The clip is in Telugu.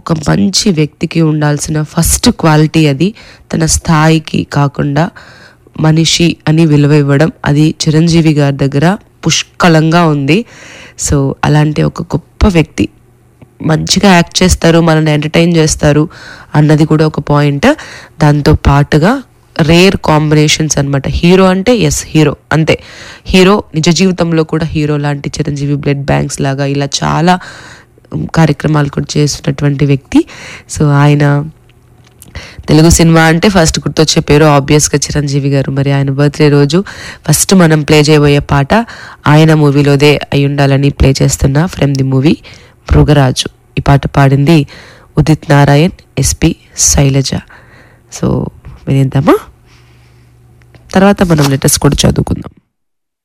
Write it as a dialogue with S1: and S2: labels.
S1: ఒక మంచి వ్యక్తికి ఉండాల్సిన ఫస్ట్ క్వాలిటీ అది తన స్థాయికి కాకుండా మనిషి అని విలువ ఇవ్వడం అది చిరంజీవి గారి దగ్గర పుష్కలంగా ఉంది సో అలాంటి ఒక గొప్ప వ్యక్తి మంచిగా యాక్ట్ చేస్తారు మనల్ని ఎంటర్టైన్ చేస్తారు అన్నది కూడా ఒక పాయింట్ దాంతో పాటుగా రేర్ కాంబినేషన్స్ అన్నమాట హీరో అంటే ఎస్ హీరో అంతే హీరో నిజ జీవితంలో కూడా హీరో లాంటి చిరంజీవి బ్లడ్ బ్యాంక్స్ లాగా ఇలా చాలా ఉమ్, కార్యక్రమాలు కూడా చేస్తున్నటువంటి వ్యక్తి సో ఆయన తెలుగు సినిమా అంటే ఫస్ట్ గుర్తొచ్చే పేరు ఆబ్వియస్గా చిరంజీవి గారు మరి ఆయన బర్త్డే రోజు ఫస్ట్ మనం ప్లే చేయబోయే పాట ఆయన మూవీలోదే అయి ఉండాలని ప్లే చేస్తున్న ఫ్రమ్ ది మూవీ మృగరాజు ఈ పాట పాడింది ఉదిత్ నారాయణ్ ఎస్పి శైలజ సో వినేద్దామా తర్వాత మనం లెటర్స్ కూడా చదువుకుందాం